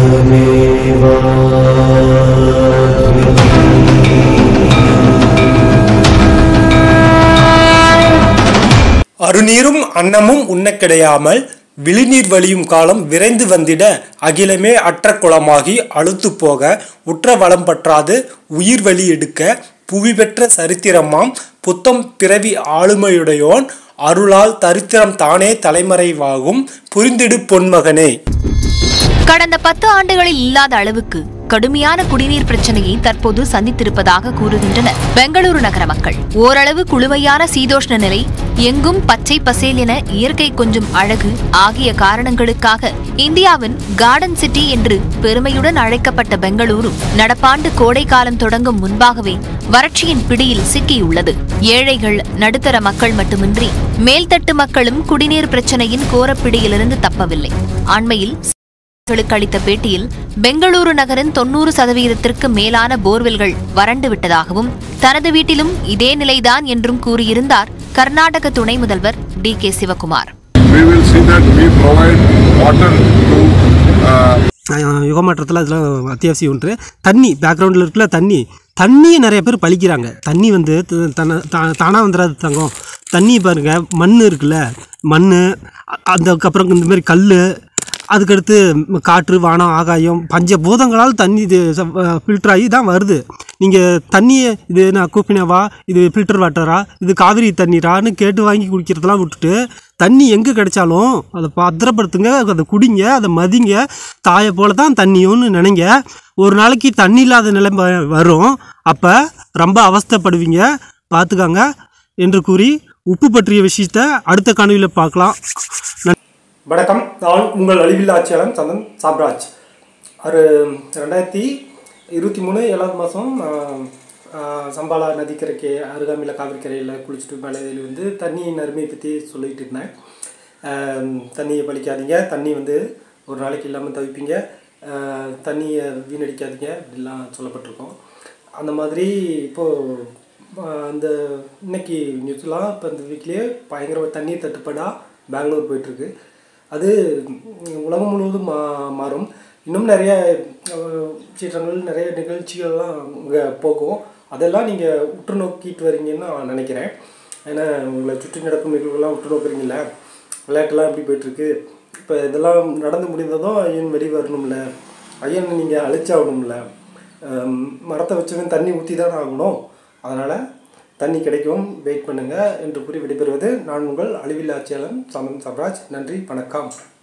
அருநீரும் அன்னமும் உண்ணக் கிடையாமல் விழிநீர் வழியும் காலம் விரைந்து வந்திட அகிலமே அற்ற குளமாகி அழுத்து போக உற்ற வளம் பற்றாது உயிர் வழி எடுக்க புவி பெற்ற சரித்திரமாம் புத்தம் பிறவி ஆளுமையுடையோன் அருளால் தரித்திரம் தானே தலைமறைவாகும் புரிந்திடு பொன்மகனே கடந்த பத்து ஆண்டுகளில் இல்லாத அளவுக்கு கடுமையான குடிநீர் பிரச்சனையை தற்போது சந்தித்திருப்பதாக கூறுகின்றனர் பெங்களூரு நகர மக்கள் ஓரளவு குளுமையான சீதோஷ்ண நிலை எங்கும் பச்சை பசேல் என இயற்கை கொஞ்சம் அழகு ஆகிய காரணங்களுக்காக இந்தியாவின் கார்டன் சிட்டி என்று பெருமையுடன் அழைக்கப்பட்ட பெங்களூரு நடப்பாண்டு கோடை காலம் தொடங்கும் முன்பாகவே வறட்சியின் பிடியில் சிக்கியுள்ளது ஏழைகள் நடுத்தர மக்கள் மட்டுமின்றி மேல்தட்டு மக்களும் குடிநீர் பிரச்சனையின் கோரப்பிடியிலிருந்து தப்பவில்லை அண்மையில் களுக்கு அளித்த பேட்டியில் பெங்களூரு நகரின் தொன்னூறு சதவீதத்திற்கு மேலான போர்வெல்கள் வறண்டு விட்டதாகவும் தனது வீட்டிலும் இதே நிலைதான் என்றும் கூறியிருந்தார் கர்நாடக துணை முதல்வர் D K Shivakumar we will see that we provide water to uh, யுகமாற்றத்தில் அதெல்லாம் அத்தியாவசியம் ஒன்று தண்ணி பேக்ரவுண்டில் இருக்குல்ல தண்ணி தண்ணியை நிறைய பேர் பழிக்கிறாங்க தண்ணி வந்து த- தன தா- தானா வந்துடாது தங்கம் தண்ணி பாருங்க மண் இருக்குல்ல மண் அதுக்கப்புறம் இந்த மாதிரி கல் அதுக்கடுத்து ம், காற்று வானம் ஆகாயம் பஞ்ச பூதங்களால் தண்ணி இது ஃபில்டர் ஆகி தான் வருது நீங்கள் தண்ணியை இது நான் கூப்பினவா இது ஃபில்டர் வாட்டரா இது காவிரி தண்ணீரான்னு கேட்டு வாங்கி குடிக்கிறதெல்லாம் விட்டுட்டு தண்ணி எங்கே கிடைச்சாலும் அதை பத்திரப்படுத்துங்க அதை குடிங்க அதை மதிங்க தாயை போல தான் தண்ணியும்னு நினைங்க ஒரு நாளைக்கு தண்ணி இல்லாத நிலைமை வரும் அப்போ ரொம்ப அவஸ்தைப்படுவீங்க பார்த்துக்காங்க என்று கூறி உப்பு பற்றிய விஷயத்த அடுத்த காணொலியில் பார்க்கலாம் நன்றி. வணக்கம் நான் உங்கள் அழிவில் ஆட்சியாளன் சந்தன் சாப்ராஜ் ஒரு ரெண்டாயிரத்தி இருபத்தி மூணு ஏழாவது மாதம் சம்பாலா நதிக்கரைக்கு அருகாமையில் காவிரிக்கரையில் குளிச்சுட்டு மலையில் வந்து தண்ணியின் அருமையை பற்றி சொல்லிட்டு இருந்தேன் ஆம், தண்ணியை பழிக்காதீங்க தண்ணி வந்து ஒரு நாளைக்கு இல்லாமல் தவிப்பீங்க ஆஹ், தண்ணியை வீணடிக்காதீங்க இப்படிலாம் சொல்லப்பட்டிருக்கோம் அந்த மாதிரி இப்போது அந்த இன்னைக்கு நியூஸ்லாம் இப்போ இந்த வீக்லேயே பயங்கர தண்ணீர் தட்டுப்பாடாக பெங்களூர் போயிட்டுருக்கு அது உம், உலகம் முழுவதும் மா மாறும் இன்னும் நிறைய அஹ், சீற்றங்கள் நிறைய நிகழ்ச்சிகள்லாம் இங்கே போகும் அதெல்லாம் நீங்கள் உற்று நோக்கிட்டு வரீங்கன்னு நான் நினைக்கிறேன் ஏன்னா உங்களை சுற்றி நடக்கும் நிகழ்வுகள்லாம் உற்று நோக்குறீங்கள விளையாட்டுலாம் எப்படி போயிட்டுருக்கு இப்போ இதெல்லாம் நடந்து முடிந்ததும் ஐயன் வெளியே வரணும்ல ஐயன் நீங்கள் அழிச்சாகணும்ல அஹ், மரத்தை வச்சவன் தண்ணி ஊற்றி தானே ஆகணும் அதனால் தண்ணி கிடைக்கும் வெயிட் பண்ணுங்கள் என்று கூறி விடைபெறுவது நான் உங்கள் அழிவில் ஆட்சியாளன் சமன் சப்ராஜ் நன்றி வணக்கம்